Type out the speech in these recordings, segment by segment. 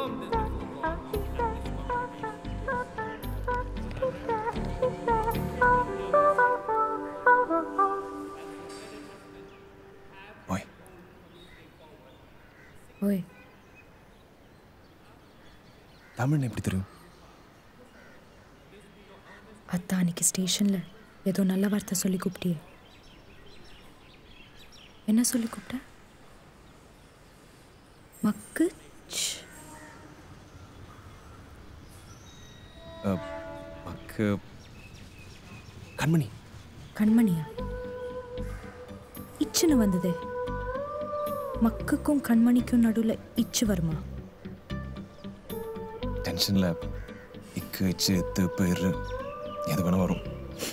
ஓய் ஓய் தமிழ்னு எப்படி தெரியும் அத்தா அன்னைக்கு ஸ்டேஷனில் ஏதோ நல்ல வார்த்தை சொல்லி கூப்பிட்டியே என்ன சொல்லி கூப்பிட்ட மக்கு ச். அஹ், மக்கு கண்மணி கண்மணியா இச்சுன்னு வந்ததே மக்குக்கும் கண்மணிக்கும் நடுவில் இச்சு வருமா டென்ஷனில் இக்கு இச்சு எத்து பேர் எது வேணா வரும்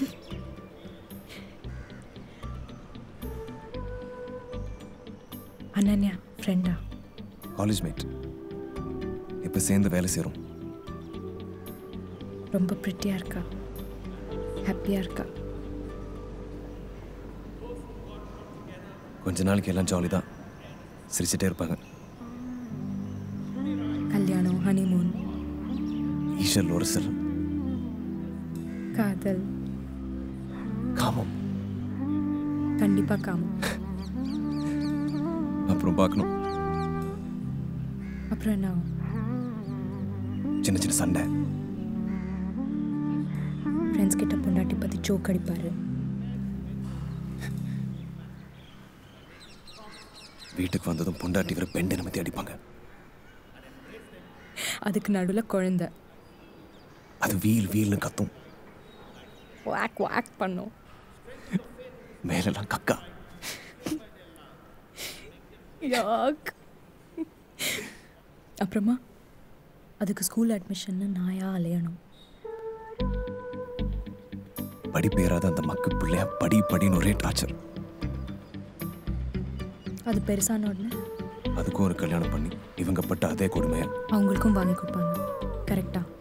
அனன்யா ஃப்ரெண்டா காலேஜ் மேட் இப்போ சேர்ந்து வேலை செய்கிறோம் ரொம்ப ப்ரிட்டியாக இருக்கா ஹாப்பியாக இருக்கா கொஞ்ச நாளைக்கு எல்லாம் ஜாலி தான் சிரிச்சிட்டே இருப்பாங்க கல்யாணம் ஹனிமூன் ஈஷல் ஒரு சில காதல் காமம் கண்டிப்பாக காமம் அப்புறம் பார்க்கணும் அப்புறம் என்ன ஆகும்? சின்ன சின்ன சண்டை ஃப்ரெண்ட்ஸ் கிட்ட பொண்டாட்டி பற்றி ஜோக் அடிப்பாரு வீட்டுக்கு வந்ததும் பொண்டாட்டிக்கிற பெண்டை நிமித்தி அடிப்பாங்க அதுக்கு நடுவில் குழந்த அது வீல் வீல்னு கத்தும் வாக் வாக் பண்ணும் மேலெல்லாம் கக்கா யாக் அப்புறமா அதுக்கு ஸ்கூல் அட்மிஷன்னு நாயா அலையணும் படிப்பேறாத அந்த மக்கு பிள்ளையா படி படின்னு ஒரே டார்ச்சர் அது பெருசான உடனே அதுக்கும் ஒரு கல்யாணம் பண்ணி இவங்க பட்ட அதே கொடுமையா அவங்களுக்கும் வாங்கி கொடுப்பாங்க கரெக்டா